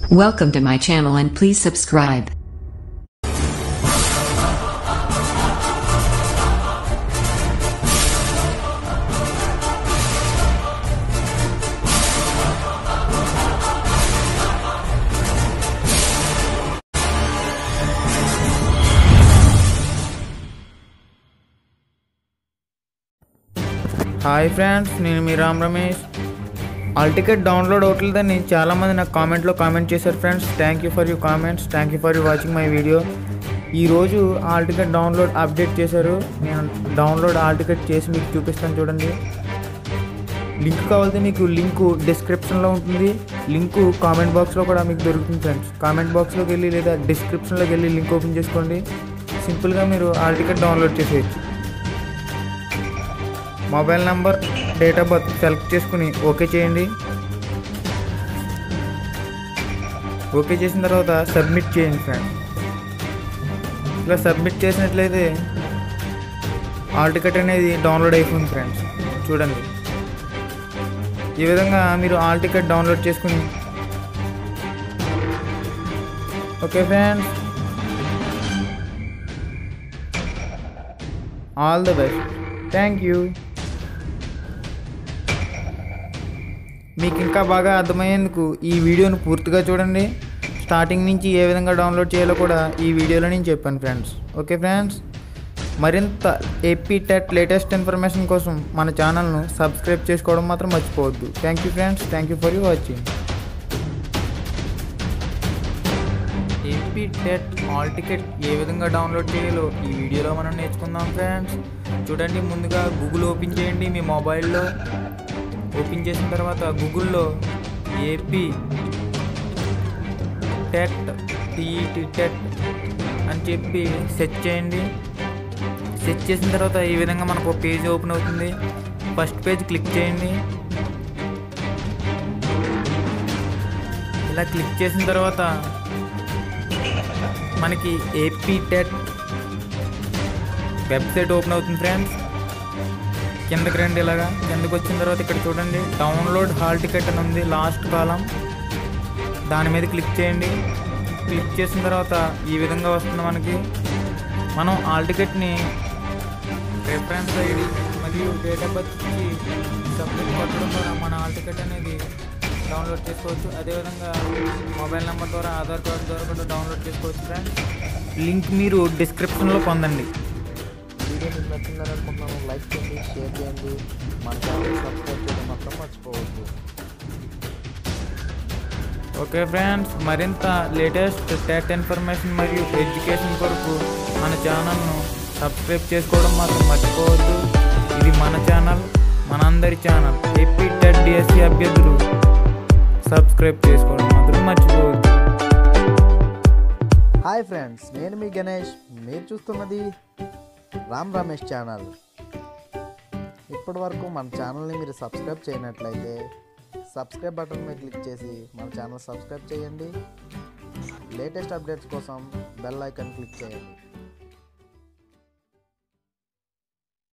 Welcome to my channel and please subscribe. Hi friends నేను మీ Ram Ramesh hall ticket download అవుతుందని చాలామంది నాకు కామెంట్లో కామెంట్ చేశారు friends thank you for you comments thank you for you watching my video ఈరోజు ఆల్ టికెట్ డౌన్లోడ్ అప్డేట్ చేశారు నేను డౌన్లోడ్ ఆల్ టికెట్ చేసి మీకు చూపిస్తాను చూడండి లింక్ కావాలంటే మీకు లింక్ డిస్క్రిప్షన్లో ఉంటుంది లింక్ కామెంట్ బాక్స్లో కూడా మీకు దొరుకుతుంది ఫ్రెండ్స్ కామెంట్ బాక్స్లోకి వెళ్ళి లేదా డిస్క్రిప్షన్లోకి వెళ్ళి లింక్ ఓపెన్ చేసుకోండి సింపుల్గా మీరు ఆల్ టికెట్ డౌన్లోడ్ చేసేయచ్చు mobile number date of birth select చేసుకుని ఓకే చేయండి ఓకే చేసిన తర్వాత సబ్మిట్ చేయండి ఫ్రెండ్ ఇలా సబ్మిట్ చేసినట్లయితే ఆల్ టికెట్ అనేది డౌన్లోడ్ అయిపోయింది ఫ్రెండ్స్ చూడండి ఈ విధంగా మీరు ఆల్ టికెట్ డౌన్లోడ్ చేసుకుని okay friends all the best thank you మీకు ఇంకా బాగా అర్థమయ్యేందుకు ఈ వీడియోను పూర్తిగా చూడండి స్టార్టింగ్ నుంచి ఏ విధంగా డౌన్లోడ్ చేయాలో కూడా ఈ వీడియోలో నేను చెప్పాను ఫ్రెండ్స్ ఓకే ఫ్రెండ్స్ మరింత ఏపీ టెట్ లేటెస్ట్ ఇన్ఫర్మేషన్ కోసం మన ఛానల్ను సబ్స్క్రైబ్ చేసుకోవడం మాత్రం మర్చిపోవద్దు thank you friends thank you for you watching AP TET hall ticket ఏ విధంగా డౌన్లోడ్ చేయాలో ఈ వీడియోలో మనం నేర్చుకుందాం ఫ్రెండ్స్ చూడండి ముందుగా గూగుల్ ఓపెన్ చేయండి మీ మొబైల్లో ఓపెన్ చేసిన తర్వాత గూగుల్లో ఏపీ టెట్ టీఈటీ టెట్ అని చెప్పి సెర్చ్ చేయండి సెర్చ్ చేసిన తర్వాత ఈ విధంగా మనకు ఒక పేజ్ ఓపెన్ అవుతుంది ఫస్ట్ పేజ్ క్లిక్ చేయండి ఇలా క్లిక్ చేసిన తర్వాత మనకి ఏపీ టెట్ వెబ్సైట్ ఓపెన్ అవుతుంది ఫ్రెండ్స్ కిందకి రండి ఇలాగా కిందకి వచ్చిన తర్వాత ఇక్కడ చూడండి డౌన్లోడ్ హాల్ టికెట్ అని ఉంది లాస్ట్ కాలం దాని మీద క్లిక్ చేయండి క్లిక్ చేసిన తర్వాత ఈ విధంగా వస్తుంది మనకి మనం హాల్ టికెట్ని రెఫరెన్స్ ఐడి మరియు డేట్ ఆఫ్ బర్త్కి సబ్మిట్ కొట్టడం ద్వారా మన హాల్ టికెట్ అనేది డౌన్లోడ్ చేసుకోవచ్చు అదేవిధంగా మొబైల్ నెంబర్ ద్వారా ఆధార్ కార్డు ద్వారా కూడా డౌన్లోడ్ చేసుకోవచ్చు ఫ్రెండ్స్ లింక్ మీరు డిస్క్రిప్షన్లో పొందండి వీడియో మీకు నచ్చిందని అనుకుంటున్నాను లైక్ చేయండి షేర్ చేయండి మన ఛానల్ సబ్స్క్రైబ్ చేయడం మాత్రం మర్చిపోవద్దు ఓకే ఫ్రెండ్స్ మరింత లేటెస్ట్ టెట్ ఇన్ఫర్మేషన్ మరియు ఎడ్యుకేషన్ కొరకు మన ఛానల్ను సబ్స్క్రైబ్ చేసుకోవడం మాత్రం మర్చిపోవద్దు ఇది మన ఛానల్ మనందరి ఛానల్ ఏపీ టెట్ డిఎస్సి అభ్యర్థులు సబ్స్క్రైబ్ చేసుకోవడం మాత్రం మర్చిపోవద్దు హాయ్ ఫ్రెండ్స్ నేను మీ గణేష్ మీరు చూస్తున్నది రామ్ రమేష్ ఛానల్ ఇప్పటి వరకు మన ఛానల్ని మీరు సబ్స్క్రైబ్ చేయనట్లయితే సబ్స్క్రైబ్ బటన్ మీద క్లిక్ చేసి మన ఛానల్ సబ్స్క్రైబ్ చేయండి లేటెస్ట్ అప్డేట్స్ కోసం బెల్ ఐకాన్ క్లిక్ చేయండి